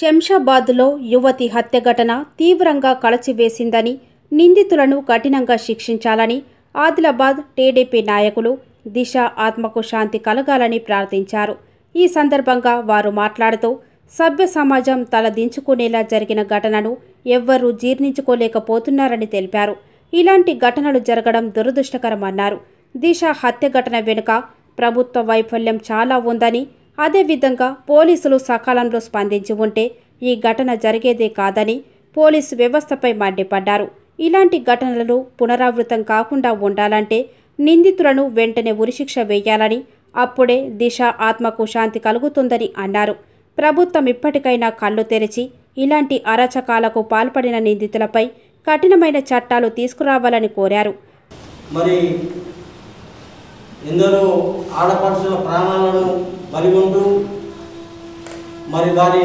శంషాబాద్లో యువతి హత్య ఘటన తీవ్రంగా కలచివేసిందని నిందితులను కఠినంగా శిక్షించాలని ఆదిలాబాద్ టీడీపీ నాయకులు దిశ ఆత్మకు శాంతి కలగాలని ప్రార్థించారు ఈ సందర్భంగా వారు మాట్లాడుతూ సభ్య సమాజం తలదించుకునేలా జరిగిన ఘటనను ఎవ్వరూ జీర్ణించుకోలేకపోతున్నారని తెలిపారు ఇలాంటి ఘటనలు జరగడం దురదృష్టకరమన్నారు దిశ హత్య ఘటన వెనుక ప్రభుత్వ వైఫల్యం చాలా ఉందని అదేవిధంగా పోలీసులు సకాలంలో స్పందించి ఉంటే ఈ ఘటన జరిగేదే కాదని పోలీసు వ్యవస్థపై మండిపడ్డారు ఇలాంటి ఘటనలు పునరావృతం కాకుండా ఉండాలంటే నిందితులను వెంటనే ఉరిశిక్ష వేయాలని అప్పుడే దిశ ఆత్మకు శాంతి కలుగుతుందని అన్నారు ప్రభుత్వం ఇప్పటికైనా కళ్ళు తెరిచి ఇలాంటి అరాచకాలకు పాల్పడిన నిందితులపై కఠినమైన చట్టాలు తీసుకురావాలని కోరారు మరి ఎందరో ఆడపడుచుల ప్రాణాలను బలిగొంటూ మరి వారి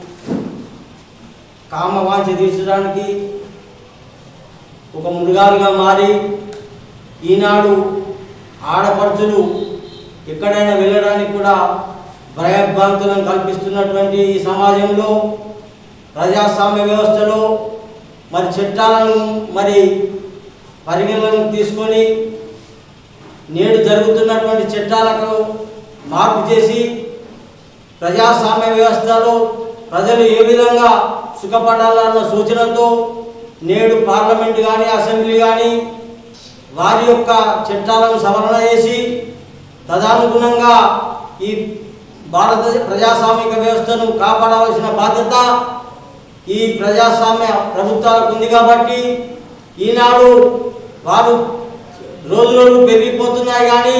కామవాంఛ తీర్చడానికి ఒక మృగాలుగా మారి ఈనాడు ఆడపడుచులు ఎక్కడైనా వెళ్ళడానికి కూడా భయభ్రాంతులను కల్పిస్తున్నటువంటి ఈ సమాజంలో ప్రజాస్వామ్య వ్యవస్థలో మరి చట్టాలను మరి పరిగణలోకి తీసుకొని నేడు జరుగుతున్నటువంటి చట్టాలకు మార్పు చేసి ప్రజాస్వామ్య వ్యవస్థలో ప్రజలు ఏ విధంగా సుఖపడాలన్న సూచనతో నేడు పార్లమెంట్ కానీ అసెంబ్లీ కానీ వారి యొక్క చట్టాలను సవరణ చేసి తదనుగుణంగా ఈ భారత ప్రజాస్వామిక వ్యవస్థను కాపాడవలసిన బాధ్యత ఈ ప్రజాస్వామ్య ప్రభుత్వాలకు ఉంది కాబట్టి ఈనాడు వారు రోజు రోజు పెరిగిపోతున్నాయి కానీ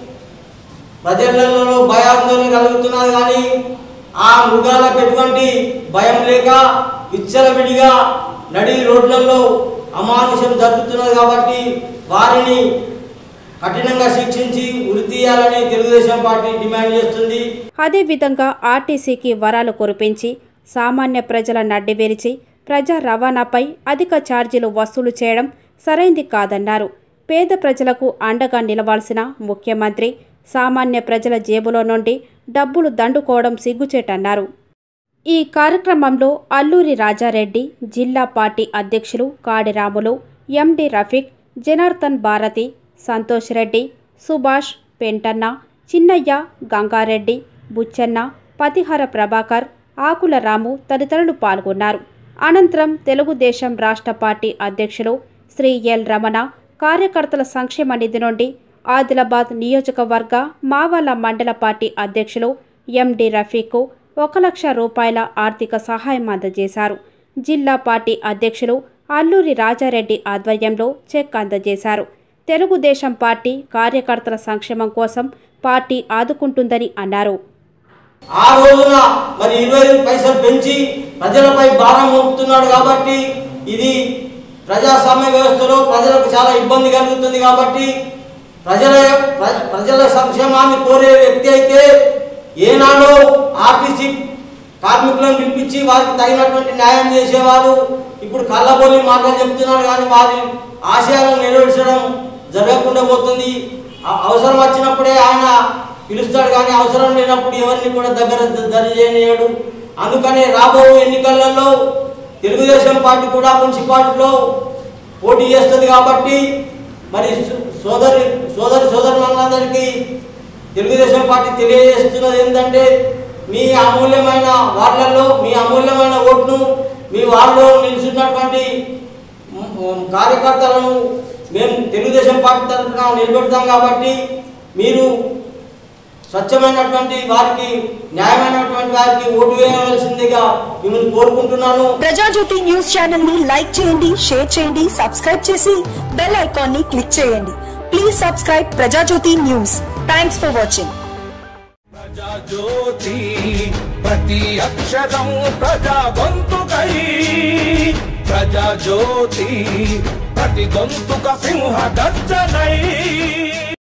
ప్రజలలో భయాందోళన కలుగుతున్నది కానీ ఆ మృగాలకు ఎటువంటి భయం లేక విచ్చలవిడిగా నడి రోడ్లలో అమానుషం జరుగుతున్నది కాబట్టి వారిని కఠినంగా శిక్షించి ఉరి తీయాలని తెలుగుదేశం పార్టీ డిమాండ్ చేస్తుంది అదేవిధంగా ఆర్టీసీకి వరాలు కురిపించి సామాన్య ప్రజల నడ్డివేరిచి ప్రజా రవాణాపై అధిక ఛార్జీలు వసూలు చేయడం సరైంది కాదన్నారు పేద ప్రజలకు అండగా నిలవాల్సిన ముఖ్యమంత్రి సామాన్య ప్రజల జేబులో నుండి డబ్బులు దండుకోవడం సిగ్గుచేటన్నారు ఈ కార్యక్రమంలో అల్లూరి రాజారెడ్డి జిల్లా పార్టీ అధ్యక్షులు కాడిరాములు ఎండి రఫీక్ జనార్దన్ భారతి సంతోష్ రెడ్డి సుభాష్ పెంటన్న చిన్నయ్య గంగారెడ్డి బుచ్చన్న పతిహర ప్రభాకర్ ఆకుల రాము తదితరులు పాల్గొన్నారు అనంతరం తెలుగుదేశం రాష్ట్ర పార్టీ అధ్యక్షులు శ్రీ ఎల్ రమణ కార్యకర్తల సంక్షేమ నిధి నుండి ఆదిలాబాద్ నియోజకవర్గ మావాల మండల పార్టీ అధ్యక్షులు ఎండి రఫీకు ఒక లక్ష రూపాయల ఆర్థిక సహాయం అందజేశారు జిల్లా పార్టీ అధ్యక్షులు అల్లూరి రాజారెడ్డి ఆధ్వర్యంలో చెక్ అందజేశారు తెలుగుదేశం పార్టీ కార్యకర్తల సంక్షేమం కోసం పార్టీ ఆదుకుంటుందని అన్నారు ఆ రోజున మరి ఇరవై ఐదు పైసలు పెంచి ప్రజలపై భారం మోపుతున్నాడు కాబట్టి ఇది ప్రజాస్వామ్య వ్యవస్థలో ప్రజలకు చాలా ఇబ్బంది కలుగుతుంది కాబట్టి ప్రజల ప్ర- ప్రజల సంక్షేమాన్ని కోరే వ్యక్తి అయితే ఏనాడో ఆర్టీసీ కార్మికులను పిలిపించి వారికి తగినటువంటి న్యాయం చేసేవారు ఇప్పుడు కళ్ళబొల్లి మాటలు చెప్తున్నాడు కానీ వారి ఆశయాలను నెరవేర్చడం జరగకుండా పోతుంది అ- అవసరం వచ్చినప్పుడే ఆయన పిలుస్తాడు కానీ అవసరం లేనప్పుడు ఎవరిని కూడా దగ్గర ద- దరి చేయనియడు అందుకనే రాబో ఎన్నికలలో తెలుగుదేశం పార్టీ కూడా మున్సిపాలిటీలో పోటీ చేస్తుంది కాబట్టి మరి సో- సోదరి సోదరి సోదరులందరికీ తెలుగుదేశం పార్టీ తెలియజేస్తున్నది ఏంటంటే మీ అమూల్యమైన వార్డులలో మీ అమూల్యమైన ఓటును మీ వార్డులో నిలుచున్నటువంటి మ్, మ్, కార్యకర్తలను మేము తెలుగుదేశం పార్టీ తరఫున నిలబెడతాం కాబట్టి మీరు స్వచ్ఛమైనటువంటి వారికి న్యాయమైనటువంటి వారికి ఓటు వేయవలసిందిగా మిమ్మల్ని కోరుకుంటున్నాను ప్రజాజ్యోతి న్యూస్ ఛానల్ ని లైక్ చేయండి షేర్ చేయండి సబ్స్క్రైబ్ చేసి బెల్ ఐకాన్ ని క్లిక్ చేయండి please subscribe Prajajyothi news thanks for watching Prajajyothi ప్రతి అక్షరం ప్రజా గొంతుకై ప్రజాజ్యోతి ప్రతి గొంతుక సింహ గర్జనై